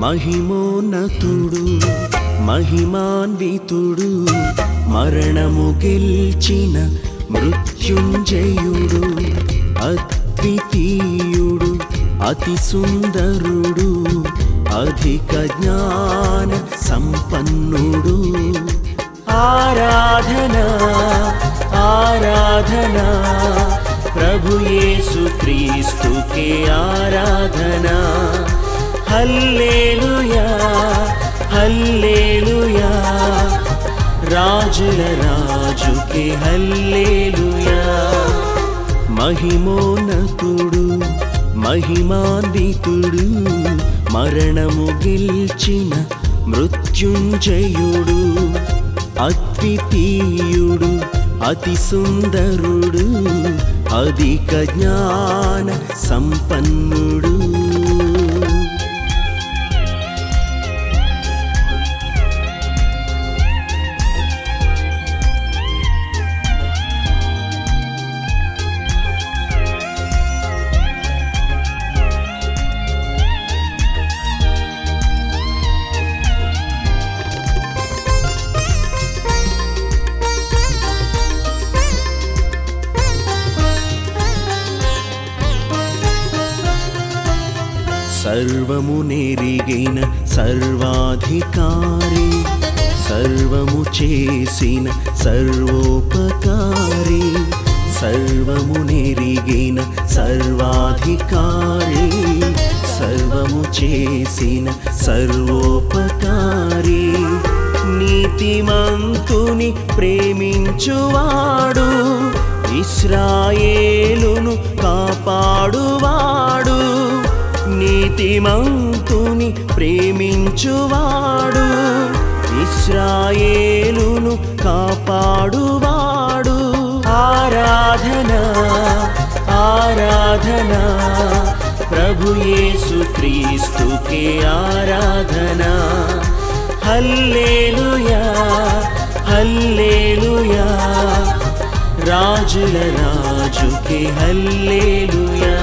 మహిమోన్నతుడు మహిమాన్వితుడు మరణము గెల్చిన మృత్యుంజయుడు అద్వితీయుడు అతి సుందరుడు అధిక జ్ఞాన సంపన్నుడు ఆరాధన ఆరాధన ప్రభు యేసు క్రీస్తుకే ఆరాధన హల్లేలుయా హల్లేలుయా రాజుల రాజుకే హల్లేలుయా మహిమోన్నతుడు మహిమాన్వితుడు మరణము గెల్చిన మృత్యుంజయుడు అద్వితీయుడు అతి సుందరుడు అధిక జ్ఞాన సంపన్నుడు సర్వము నెరిగిన సర్వాధికారి సర్వము చేసిన సర్వోపకారి సర్వము నెరిగిన సర్వాధికారి సర్వము చేసిన సర్వోపకారి నీతిమంతుని ప్రేమించువాడు ఇస్రాయేలును కాపాడువాడు నీతిమంతుని ప్రేమించువాడు ఇస్రాయేలును కాపాడువాడు ఆరాధన ఆరాధన ప్రభు యేసు క్రీస్తుకే ఆరాధన హల్లేలుయా హల్లేలుయా రాజుల రాజుకే హల్లేలుయా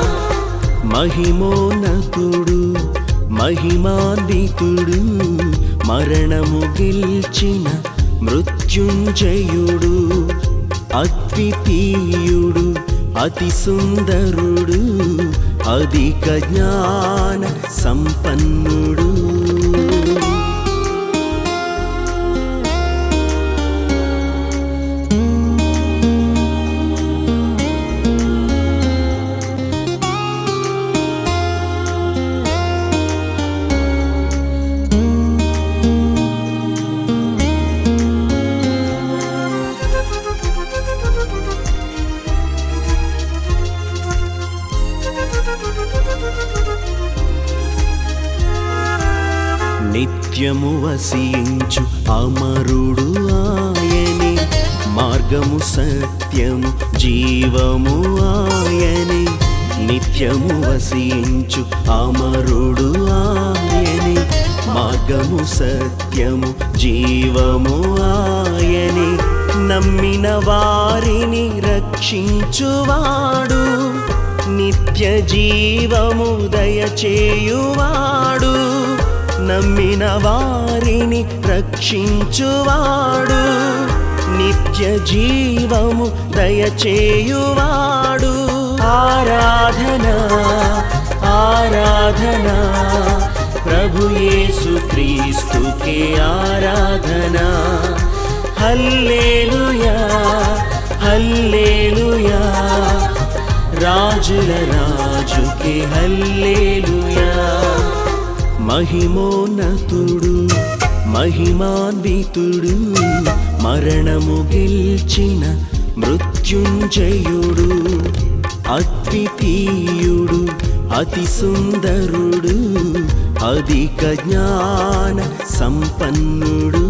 మహిమోన్నతుడు మహిమాన్వితుడు మరణము గెల్చిన మృత్యుంజయుడు అద్వితీయుడు అతి సుందరుడు అధిక జ్ఞాన సంపన్నుడు నిత్యము వసించు అమరుడు ఆయనే మార్గము సత్యము జీవము ఆయనే నిత్యము వసించు అమరుడు ఆయనే మార్గము సత్యము జీవము ఆయనే నమ్మిన వారిని రక్షించువాడు నిత్య జీవము దయచేయువాడు నమ్మిన వారిని రక్షించువాడు నిత్య జీవము దయచేయువాడు ఆరాధన ఆరాధన ప్రభు యేసు క్రీస్తుకే ఆరాధన హల్లేలుయా హల్లేలుయా రాజుల రాజుకే హల్లేలుయా మహిమోన్నతుడు మహిమాన్వితుడు మరణము గెల్చిన మృత్యుంజయుడు అద్వితీయుడు అతి సుందరుడు అధిక జ్ఞాన సంపన్నుడు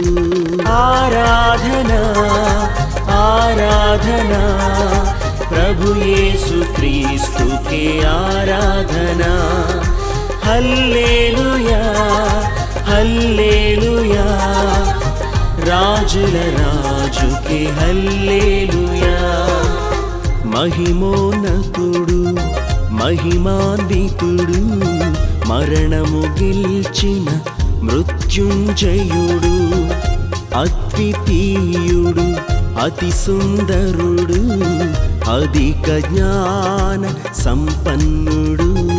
ఆరాధన ఆరాధన ప్రభు యేసు క్రీస్తుకే ఆరాధన హల్లేలుయా హల్లేలుయా రాజుల రాజుకే హల్లేలుయా మహిమోన్నతుడు మహిమాన్వితుడు మరణము గెల్చిన మృత్యుంజయుడు అద్వితీయుడు అతి సుందరుడు అధిక జ్ఞాన సంపన్నుడు